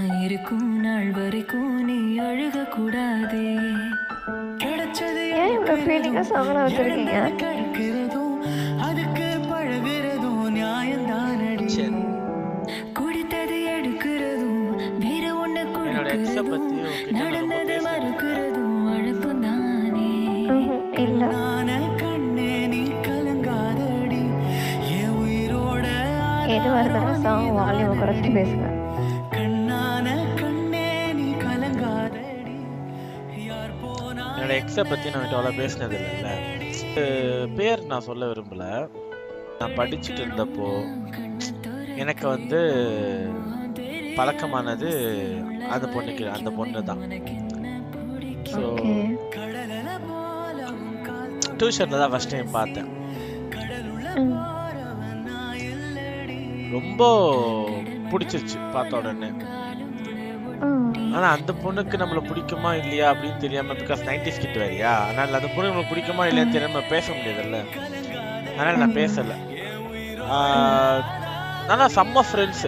நான் இருக்கும் நாள் வரைக்கும் நீ அழுக கூடாதே கிடைச்சது ஏன் இவ்வளோ ஃபீலிங்காக சாங்கெல்லாம் வச்சுருக்கீங்க கிடைக்கிறதும் அதுக்கு பழகிறதும் நியாயம்தானடி சரி குடித்தது எடுக்கிறதும் வேற ஒண்ணு என்னோட எக்ஸை பத்தி கொடுக்கிறதும் உங்ககிட்ட நான் ரொம்ப நடந்தது பேசணும் மறுக்கிறதும் வழக்கம் தானே இல்லை நான கண்ணே நீ கலங்காதடி என் உயிரோட எதுவாக இருந்தாலும் சாங் வால்யூம் குறைச்சி பேசுங்க கண்ணான கண்ணே நீ கலங்காதடி யார் போனா என்னோட எக்ஸை பத்தி நான் அவ்வளோ பேசினது இல்லைல்ல பேர் நான் சொல்ல விரும்பல நான் படிச்சுட்டு இருந்தப்போ எனக்கு வந்து பழக்கமானது அந்த பொண்ணுக்கு அந்த பொண்ணு தான் ஸோ ஓகே கடலல போல உன் கால் டியூஷனில் தான் ஃபஸ்ட் டைம் பார்த்தேன் ம் தொடுறவன் நான் இல்லடி ரொம்ப பிடிச்சிருச்சு பார்த்த உடனே ம் ஆனா அந்த பொண்ணுக்கு நம்மள பிடிக்குமா இல்லையா அப்படின்னு தெரியாம பிகாஸ் நைன்டிஸ் கிட்ட வேறியா அதனால அந்த பொண்ணு நம்மளுக்கு பிடிக்குமா இல்லையான்னு தெரியாம பேச முடியாதுல்ல அதனால நான் பேசல ஆஹ், ஆனா செம்ம ஃப்ரெண்ட்ஸ்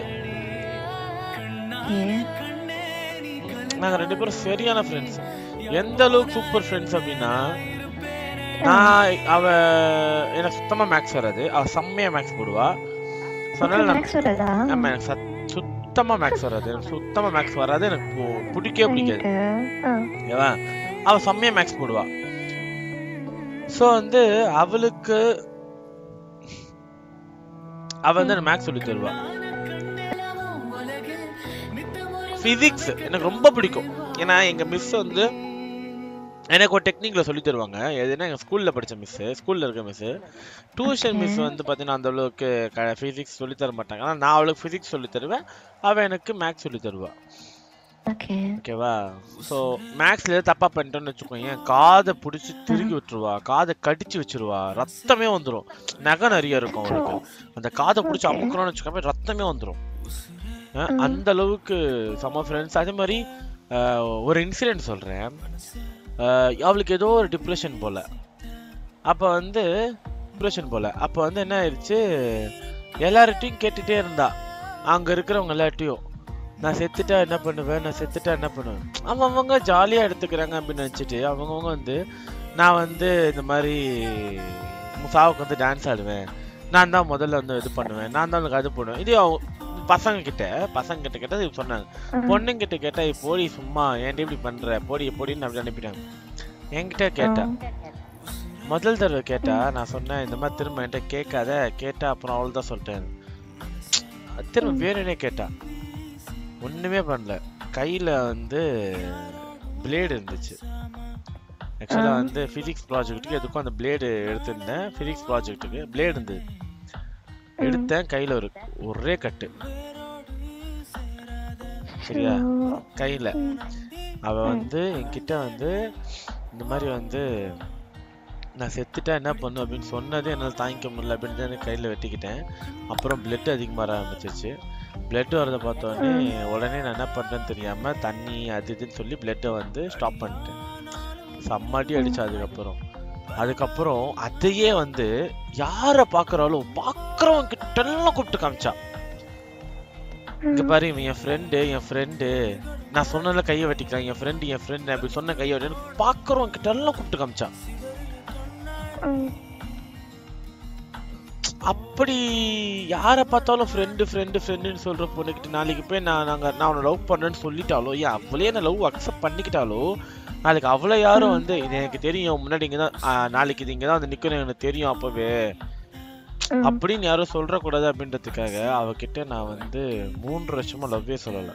ஏன் நாங்க ரெண்டு பேரும் சரியான ஃப்ரெண்ட்ஸ் எந்த அளவுக்கு சூப்பர் ஃப்ரெண்ட்ஸ் அப்படின்னா நான் அவ எனக்கு சுத்தமா மேக்ஸ் வராது அவ செம்மையா மேக்ஸ் போடுவா So, அதனால நான் மேக்ஸ் வரதா ஆமா எனக்கு சத்- சுத்தமா மேக்ஸ் வராது எனக்கு சுத்தமா மேக்ஸ் வராது எனக்கு பு- பிடிக்கவே பிடிக்காது ஆ ஓகேவா அவ செம்மையா மேக்ஸ் போடுவா சோ வந்து அவளுக்கு அவ வந்து மேக்ஸ் சொல்லி தருவா பிசிக்ஸ் எனக்கு ரொம்ப பிடிக்கும் ஏன்னா எங்க மிஸ் வந்து எனக்கு ஒரு டெக்னிக்ல சொல்லி தருவாங்க எதுனா எங்க ஸ்கூல்ல படிச்ச மிஸ் ஸ்கூல்ல இருக்க மிஸ் டியூஷன் மிஸ் வந்து பாத்தீங்கன்னா அந்த அளவுக்கு பிசிக்ஸ் சொல்லி தர மாட்டாங்க ஆனா நான் அவளுக்கு பிசிக்ஸ் சொல்லி தருவேன் அவ எனக்கு மேக்ஸ் சொல்லி தருவா ஓகே ஓகேவா ஸோ மேக்ஸ்ல ஏதாவது தப்பா பண்ணிட்டோம்னு வச்சுக்கோங்க காதை பிடிச்சி திருகி விட்டுருவா காதை கடிச்சு வச்சிருவா ரத்தமே வந்துடும் நகை நிறைய இருக்கும் அவளுக்கு அந்த காதை பிடிச்சி Okay. அமுக்குறோம்னு வச்சுக்கோங்க ரத்தமே வந்துடும் ம். அந்த அளவுக்கு சம ஃப்ரெண்ட்ஸ் அதே மாதிரி அஹ், ஒரு இன்சிடென்ட் சொல்றேன் அஹ், அவளுக்கு ஏதோ ஒரு டிப்ரெஷன் போல அப்ப வந்து டிப்ரெஷன் போல அப்ப வந்து என்ன ஆயிடுச்சு எல்லார்ட்டையும் கேட்டுட்டே இருந்தா அங்க இருக்கிறவங்க எல்லார்ட்டையும் நான் செத்துட்டா என்ன பண்ணுவேன் நான் செத்துட்டா என்ன பண்ணுவேன் அவன் அவங்க ஜாலியா எடுத்துக்கிறாங்க அப்படின்னு நினைச்சிட்டு அவங்கவுங்க வந்து நான் வந்து இந்த மாதிரி சாவுக்கு வந்து டான்ஸ் ஆடுவேன் நான் தான் முதல்ல வந்து இது பண்ணுவேன் நான் தான் அது பண்ணுவேன் இது அவங்க- பசங்க கிட்ட பசங்க கிட்ட கேட்டா இது சொன்னாங்க ம். பொண்ணுங்க கிட்ட கேட்டா "ஏய், போடி சும்மா ஏன்டி இப்படி பண்ற போடி போடின்னு அப்படி அனுப்பிட்டாங்க என்கிட்ட கேட்டா முதல் தடவை கேட்டா நான் சொன்னேன் இந்த மாதிரி திரும்ப என்கிட்ட கேட்காத கேட்டா அப்புறம் அவள் தான் சொல்லிட்டேன் திரும்ப வேணும்னே கேட்டா ஒண்ணுமே பண்ணல கையில வந்து பிளேடு இருந்துச்சு ஆக்சுவலா வந்து பிசிக்ஸ் ப்ராஜெக்ட்டுக்கு எதுக்கும் அந்த பிளேடு எடுத்திருந்தேன் பிசிக்ஸ் ப்ராஜெக்ட்டுக்கு பிளேடு இருந்தது எடுத்தேன் கையில ஒரு ஒரே கட்டு சரியா கையில அவ வந்து என்கிட்ட வந்து இந்த மாதிரி வந்து நான் செத்துட்டா என்ன பண்ணும் அப்படின்னு சொன்னது என்னால் தாங்கிக்க முடியல அப்படின்னு தான் கையில் வெட்டிக்கிட்டேன் அப்புறம் பிளட் அதிகமாக வர ஆரம்பிச்சிச்சு பிளட் வரதை பார்த்தோன்னே உடனே நான் என்ன பண்ணுறேன்னு தெரியாமல் தண்ணி அது இதுன்னு சொல்லி பிளட்டை வந்து ஸ்டாப் பண்ணிட்டேன் செம்மாட்டி அடிச்சு அதுக்கப்புறம் அதுக்கப்புறம் அதையே வந்து யாரை பார்க்குறாலும் பார்க்குறவங்க கிட்டெல்லாம் கூப்பிட்டு காமிச்சா இங்க பாரு இவன் என் ஃப்ரெண்டு என் ஃப்ரெண்டு நான் சொன்னதுல கையை வெட்டிக்கிறான் என் ஃப்ரெண்டு என் ஃப்ரெண்டு அப்படி சொன்ன கையை வெட்டி பாக்குறவங்க கிட்ட எல்லாம் கூப்பிட்டு காமிச்சா அப்படி யாரை பார்த்தாலும் ஃப்ரெண்டு ஃப்ரெண்டு ஃப்ரெண்டுன்னு சொல்ற பொண்ணுகிட்ட நாளைக்கு போய் நான் நாங்க நான் அவனை லவ் பண்ணேன்னு சொல்லிட்டாலோ ஏன் அவளே என்ன லவ் அக்செப்ட் பண்ணிக்கிட்டாலோ நாளைக்கு அவளை யாரும் வந்து இது எனக்கு தெரியும் முன்னாடி இங்க தான் நாளைக்கு இது இங்க தான் வந்து நிக்கணும் எனக்கு தெரியும் அப்பவே அப்படின்னு யாரும் சொல்ற கூடாது அப்படின்றதுக்காக அவகிட்ட நான் வந்து மூன்று வருஷமா லவ்வே சொல்லல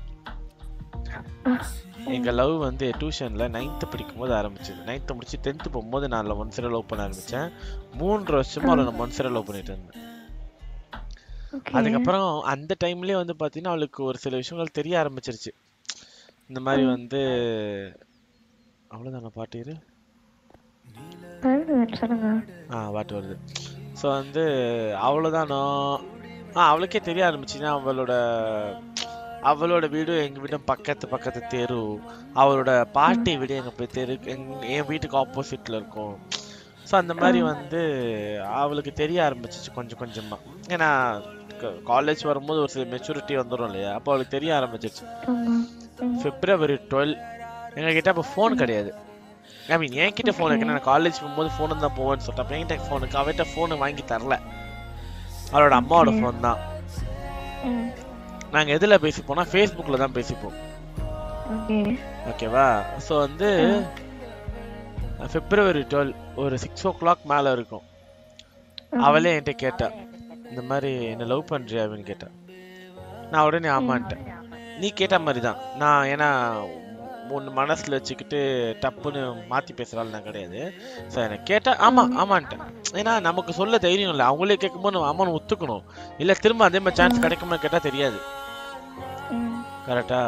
எங்க லவ் வந்து டியூஷன்ல நைன்த் படிக்கும் போது ஆரம்பிச்சது நைன்த் முடிச்சு டென்த் போகும்போது நான் ஒன் சைடு லவ் பண்ண ஆரம்பிச்சேன் மூன்று வருஷமா அவளை நான் ஒன் சைடு லவ் பண்ணிட்டு இருந்தேன் அதுக்கப்புறம் அந்த டைம்லயே வந்து பாத்தீங்கன்னா அவளுக்கு ஒரு சில விஷயங்கள் தெரிய ஆரம்பிச்சிருச்சு இந்த மாதிரி வந்து அவ்வளவுதான பாட்டு இரு சொல்லுங்க ஆ பாட்டு வருது ஸோ வந்து அவ்வளோதானோ ஆ அவளுக்கே தெரிய ஆரம்பிச்சுன்னா அவளோட அவளோட வீடு எங்க வீடும் பக்கத்து பக்கத்து தெரு அவளோட பாட்டி வீடு எங்க போய் தெரு எங்க- என் வீட்டுக்கு ஆப்போசிட்ல இருக்கும் ஸோ அந்த மாதிரி வந்து அவளுக்கு தெரிய ஆரம்பிச்சிச்சு கொஞ்சம் கொஞ்சமா ஏன்னா காலேஜ் வரும்போது ஒரு சில மெச்சூரிட்டி வந்துடும் இல்லையா அப்போ அவளுக்கு தெரிய ஆரம்பிச்சிருச்சு ஆமா ம் பிப்ரவரி டுவெல் எங்ககிட்ட அப்போ ஃபோன் கிடையாது ஐ மீன் என்கிட்ட ஃபோன் இருக்கு நான் காலேஜ் போகும்போது ஃபோனு தான் போவேன்னு சொல்லிட்டு அப்போ என்கிட்ட ஃபோனுக்கு அவட்ட ஃபோனு வாங்கி தரல அவளோட அம்மாவோட ஃபோன் தான் ம் நாங்கள் எதில் பேசிப்போம்னா ஃபேஸ்புக்கில் தான் பேசிப்போம் ஓகே ஓகேவா ஸோ வந்து பிப்ரவரி டுவெல் ஒரு சிக்ஸ் ஓ கிளாக் மேலே இருக்கும் அவளே என்கிட்ட கேட்டா இந்த மாதிரி என்ன லவ் பண்றியா அப்படின்னு கேட்டா நான் உடனே ஆமான்ட்டேன் நீ கேட்ட மாதிரி தான் நான் ஏன்னா ஒன்று மனசில் வச்சுக்கிட்டு டப்புன்னு மாற்றி பேசுகிறாள் நான் கிடையாது ஸோ எனக்கு கேட்டா ஆமாம் ஆமான்ட்டேன் ஏன்னா நமக்கு சொல்ல தைரியம் இல்லை அவங்களே கேட்கும்போது நம்ம ஆமான்னு ஒத்துக்கணும் இல்லை திரும்ப அதே மாதிரி சான்ஸ் கிடைக்குமா கேட்டால் தெரியாது ம் கரெக்டா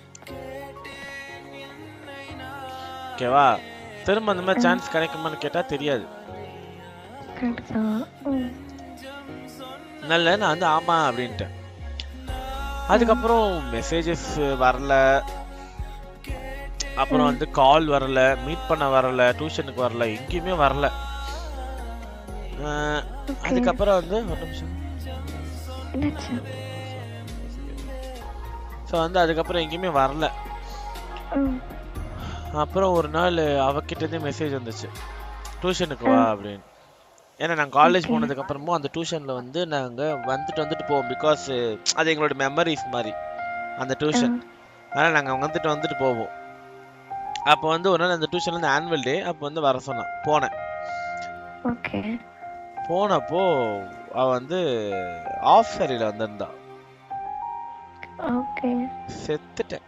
ஓகேவா திரும்ப அந்த மாதிரி சான்ஸ் கிடைக்குமான்னு கேட்டா தெரியாது கரெக்ட் தான் ம் நல்ல நான் வந்து ஆமா அப்படின்ட்டேன் அதுக்கப்புறம் மெசேஜஸ் வரல அப்புறம் வந்து கால் வரல மீட் பண்ண வரல டியூஷனுக்கு வரல எங்கேயுமே வரல அஹ், அதுக்கப்புறம் வந்து ஒரு நிமிஷம் என்னாச்சு ஸோ வந்து அதுக்கப்புறம் எங்கேயுமே வரல ம் அப்புறம் ஒரு நாள் அவகிட்ட இருந்தே மெசேஜ் வந்துச்சு டியூஷனுக்கு வா அப்படின்னு ஏன்னா நாங்கள் காலேஜ் Okay. போனதுக்கு அப்புறமும் அந்த டியூஷன்ல வந்து நாங்க வந்துட்டு வந்துட்டு போவோம் பிகாஸ் அது எங்களோட மெமரிஸ் மாதிரி அந்த டியூஷன் அதனால நாங்க வந்துட்டு வந்துட்டு போவோம் அப்போ வந்து ஒரு நாள் அந்த டியூஷன்ல இருந்து ஆனுவல் டே அப்போ வந்து வர சொன்னான் போனேன் ஓகே போனப்போ அவ வந்து ஆஃப் சாரியில வந்திருந்தா ஓகே செத்துட்டேன்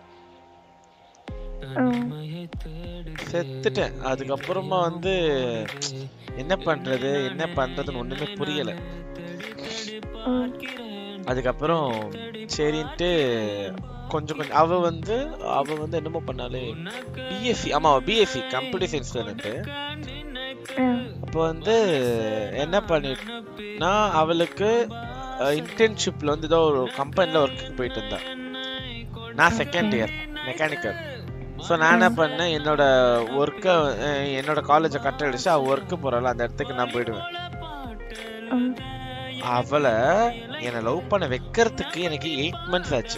ம் செத்துட்டேன் அதுக்கப்புறமா வந்து என்ன பண்றது என்ன பண்றதுன்னு ஒண்ணுமே புரியல ம் அதுக்கப்புறம் சரின்ட்டு கொஞ்சம் கொஞ்சம் அவ வந்து அவ வந்து என்னமோ பண்ணாலே பிஎஸ்சி ஆமா பிஎஸ்சி கம்ப்யூட்டர் சயின்ஸ் ஸ்டூடெண்ட் ம் அப்போ வந்து என்ன பண்ணிட்டுனா அவளுக்கு இன்டர்ன்ஷிப்ல வந்து ஏதோ ஒரு கம்பெனில ஒர்க்குக்கு போயிட்டு இருந்தா நான் செகண்ட் இயர் மெக்கானிக்கல் ஸோ நான் என்ன பண்ணேன் என்னோட ஒர்க்கை என்னோட காலேஜை கட் அடிச்சு அவள் ஒர்க்கு போகிறாள் அந்த இடத்துக்கு நான் போயிடுவேன் ம் அவளை என்னை லவ் பண்ண வைக்கிறதுக்கு எனக்கு எயிட் மந்த்ஸ் ஆச்சு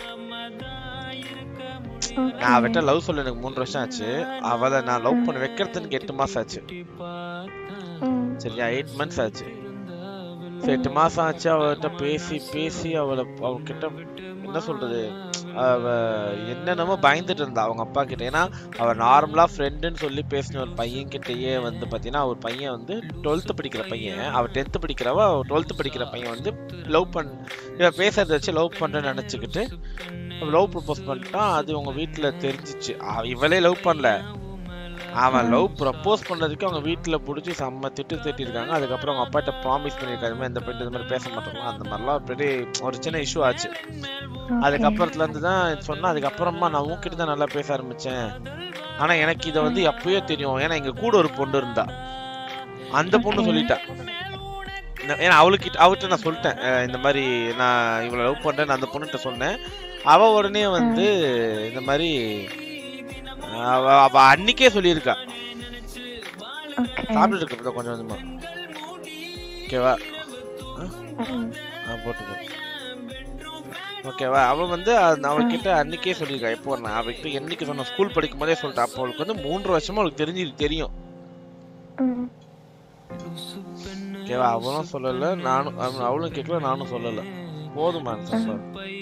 நான் அவட்ட லவ் சொல்ல எனக்கு மூணு வருஷம் ஆச்சு அவளை நான் லவ் பண்ண வைக்கிறதுக்கு எட்டு மாசம் ஆச்சு ம் சரியா எயிட் மந்த்ஸ் ஆச்சு So, எட்டு மாசம் ஆச்சு அவகிட்ட பேசி பேசி அவளை அவகிட்ட என்ன சொல்றது அவ என்னென்னமோ பயந்துட்டு இருந்தா அவங்க அப்பா கிட்ட ஏன்னா அவ நார்மலா ஃப்ரெண்டுன்னு சொல்லி பேசின ஒரு பையன் கிட்டயே வந்து பாத்தீங்கன்னா ஒரு பையன் வந்து டுவெல்த் படிக்கிற பையன் அவ டென்த் படிக்கிறவ டுவெல்த் படிக்கிற பையன் வந்து லவ் பண் இவ பேசுறத வச்சு லவ் பண்றேன்னு நினைச்சுக்கிட்டு லவ் ப்ரப்போஸ் பண்ணிட்டான் அது உங்க வீட்டுல தெரிஞ்சிச்சு அவ- இவளே லவ் பண்ணல அவன் லவ் ப்ரப்போஸ் பண்ணதுக்கு அவங்க வீட்டுல புடிச்சு செம்ம திட்டு திட்டிருக்காங்க அதுக்கப்புறம் அவங்க அப்பாட்ட ப்ராமிஸ் பண்ணிருக்காரு இந்த மாதிரி இந்த பெண் இந்த மாதிரி பேச மாட்டோம் அந்த மாதிரிலாம் பெரிய ஒரு சின்ன இஷ்யூ ஆச்சு அதுக்கப்புறத்துல இருந்து தான் சொன்னா அதுக்கப்புறமா நான் உன்கிட்ட தான் நல்லா பேச ஆரம்பிச்சேன் ஆனா எனக்கு இதை வந்து எப்பயோ தெரியும் ஏன்னா எங்க கூட ஒரு பொண்ணு இருந்தா அந்த பொண்ணு Okay. சொல்லிட்டா இந்த- ஏன்னா அவளுக்கிட்ட அவகிட்ட நான் சொல்லிட்டேன் அஹ் இந்த மாதிரி நான் இவளை லவ் பண்றேன்னு அந்த பொண்ணுகிட்ட சொன்னேன் அவ உடனே வந்து இந்த மாதிரி அவ அவ அன்னைக்கே சொல்லியிருக்கா ஓகே சாப்பிட்டு இருக்க கொஞ்சம் கொஞ்சமா ஓகேவா ம் ஆ போட்டுக்கோ ஓகேவா அவ வந்து அந்த- அவகிட்ட அன்னைக்கே சொல்லியிருக்கா எப்போ நான் அவகிட்ட என்னைக்கு சொன்ன ஸ்கூல் படிக்கும் போதே சொல்லிட்டா அப்போ அவளுக்கு வந்து மூன்று வருஷமா அவளுக்கு தெரிஞ்சு தெரியும் ம் ஓகேவா அவளும் சொல்லல நானும் அவ- அவளும் கேட்கல நானும் சொல்லல போதுமா சார்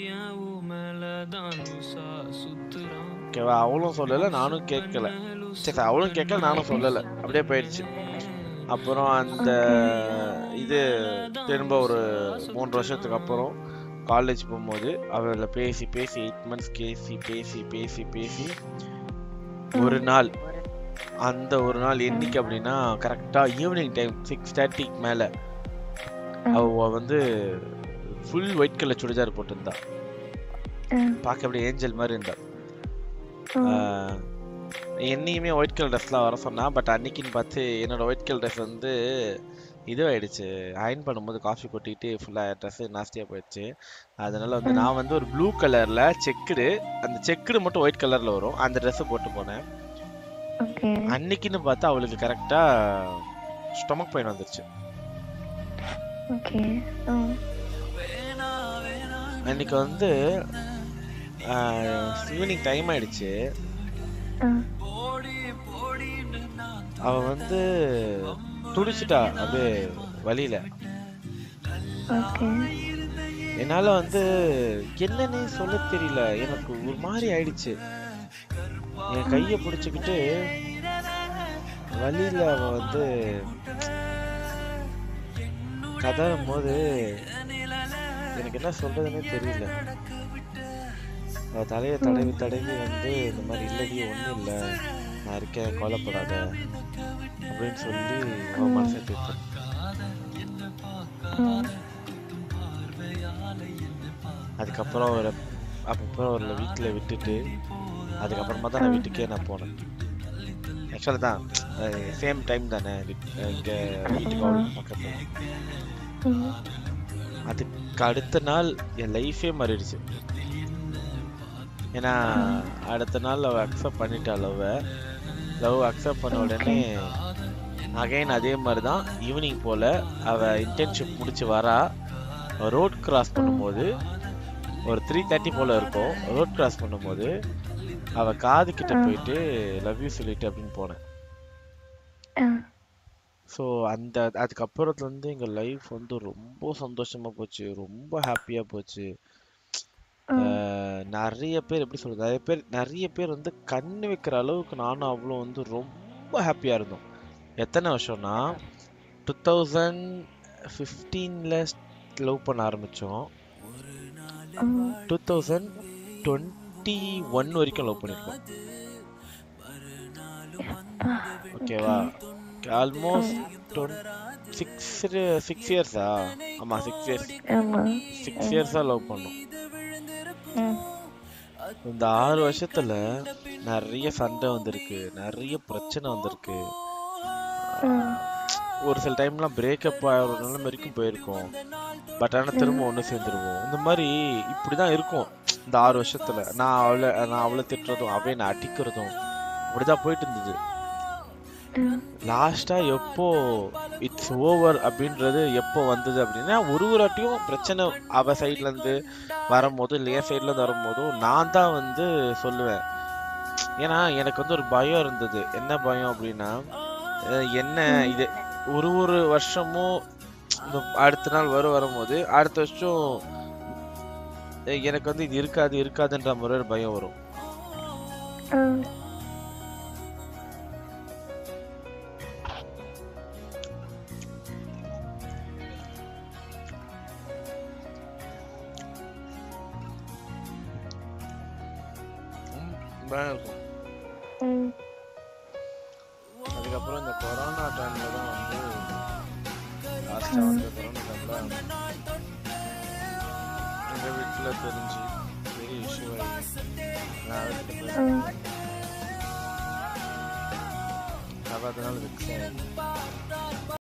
ஓகேவா அவளும் சொல்லல நானும் கேட்கல சரி அவளும் கேட்கல நானும் சொல்லல அப்படியே போயிடுச்சு அப்புறம் அந்த இது திரும்ப ஒரு மூன்று வருஷத்துக்கு அப்புறம் காலேஜ் போகும்போது அவளை பேசி பேசி எயிட் மந்த்ஸ் பேசி பேசி பேசி பேசி ஒரு நாள் அந்த ஒரு நாள் என்னைக்கு அப்படின்னா கரெக்டா ஈவினிங் டைம் சிக்ஸ் தேர்ட்டிக்கு மேல அவ வந்து ஃபுல் ஒயிட் கலர் சுடிதார் போட்டிருந்தா ம் பார்க்க அப்படியே ஏஞ்சல் மாதிரி இருந்தா ம் ஆஹ் என்னையுமே ஒயிட் கலர் ட்ரெஸ்லாம் வர சொன்னா பட் அன்னைக்குன்னு பார்த்து என்னோட ஒயிட் கலர் ட்ரெஸ் வந்து இதுவாயிடுச்சு அயன் பண்ணும்போது காஃபி கொட்டிட்டு ஃபுல்லாக ட்ரெஸ் நாஸ்டியாக போயிடுச்சு அதனால வந்து நான் வந்து ஒரு ப்ளூ கலரில் செக்குடு அந்த செக்குடு மட்டும் ஒயிட் கலரில் வரும் அந்த ட்ரெஸ்ஸை போட்டு போனேன் ஓகே அன்னைக்குன்னு பார்த்தா அவளுக்கு கரெக்டாக ஸ்டொமக் பெயின் வந்துருச்சு ஓகே ம் அன்னைக்கு வந்து ஈவினிங் டைம் ஆயிடுச்சு ஆ அவ வந்து துடிச்சிட்டா அப்படியே வழியில ஓகே என்னால வந்து என்னன்னு சொல்ல தெரியல எனக்கு ஒரு மாதிரி ஆயிடுச்சு என் கைய பிடிச்சுக்கிட்டு வழியில அவ வந்து கதறும் போது எனக்கு என்ன சொல்றதுன்னே தெரியல அவ தலைய தடவி தடவி வந்து இந்த மாதிரி இல்லடி ஒண்ணும் இல்ல நான் இருக்கேன் கவலைப்படாத அப்படின்னு சொல்லி அவன் மனசை தேர்த்தேன் ம் அதுக்கப்புறம் ஒரு அப்புறம் ஒரு வீட்டில் விட்டுட்டு அதுக்கப்புறமா தான் நான் வீட்டுக்கே நான் போனேன் ஆக்சுவலாக தான் சேம் டைம் தானே இங்கே வீட்டுக்கு அவ்வளோ பக்கத்தில் ம் அதுக்கு அடுத்த நாள் என் லைஃபே மாறிடுச்சு ஏன்னா அடுத்த நாள் அவள் அக்செப்ட் பண்ணிட்டா லவ் லவ் அக்செப்ட் பண்ண உடனே அகைன் அதே மாதிரி தான் ஈவினிங் போல் அவள் இன்டர்ன்ஷிப் முடிச்சு வரா ரோட் கிராஸ் பண்ணும்போது ஒரு த்ரீ தேர்ட்டி போல் இருக்கும் ரோட் கிராஸ் பண்ணும்போது அவள் காது கிட்ட போயிட்டு லவ் யூ சொல்லிட்டு அப்படின்னு போனேன் ஆ ஸோ அந்த அதுக்கப்புறத்துலேருந்து எங்கள் லைஃப் வந்து ரொம்ப சந்தோஷமா போச்சு ரொம்ப ஹாப்பியாக போச்சு அஹ் நிறைய பேர் எப்படி சொல்றது நிறைய பேர் நிறைய பேர் வந்து கண்ணு வைக்கிற அளவுக்கு நானும் அவ்வளோ வந்து ரொம்ப ஹாப்பியாக இருந்தோம் எத்தனை வருஷம்னா டூ தௌசண்ட் ஃபிஃப்டீனில் லவ் பண்ண ஆரம்பித்தோம் ம் டூ தௌசண்ட் டுவெண்ட்டி ஒன் வரைக்கும் லவ் பண்ணியிருக்கோம் ஓகேவா ஆல்மோஸ்ட் சிக்ஸ் சிக்ஸ் இயர்ஸா ஆமாம் சிக்ஸ் இயர்ஸ் ஆமா சிக்ஸ் இயர்ஸாக லவ் பண்ணோம் ம் இந்த ஆறு வருஷத்துல நிறைய சண்டை வந்திருக்கு நிறைய பிரச்சனை வந்திருக்கு ம் ஒரு சில டைம்லாம் பிரேக்கப் ஆகிற நிலைமை வரைக்கும் போயிருக்கோம் பட் ஆனால் திரும்ப ஒன்று சேர்ந்துருவோம் இந்த மாதிரி இப்படிதான் இருக்கும் இந்த ஆறு வருஷத்துல நான் அவளை நான் அவளை திட்டுறதும் அவளை நான் அடிக்கிறதும் அப்படிதான் போயிட்டு இருந்தது ம் லாஸ்டா எப்போ இட்ஸ் ஓவர் அப்படின்றது எப்போ வந்தது அப்படின்னா ஒரு ஒரு வாட்டியும் பிரச்சனை அவ சைட்ல இருந்து வரும்போது இல்லை என் சைட்ல இருந்து வரும்போதும் நான் தான் வந்து சொல்லுவேன் ஏன்னா எனக்கு வந்து ஒரு பயம் இருந்தது என்ன பயம் அப்படின்னா அஹ் என்ன இது ஒரு ஒரு வருஷமும் இந்த அடுத்த நாள் வரும் வரும்போது அடுத்த வருஷம் அஹ் எனக்கு வந்து இது இருக்காது இருக்காதுன்ற மாதிரி ஒரு பயம் வரும் ம் ம், பயம் இருக்கும் ம் அதுக்கப்புறம் இந்த கொரோனா டைம்ல தான் வந்து லாஸ்டா வந்து கொரோனா டைம்ல எங்க வீட்டுல தெரிஞ்சு பெரிய இஷ்யூ ஆகி நான் வீட்டுக்கு போய் ம் அவ அதனால வெக்ஸ் ஆகி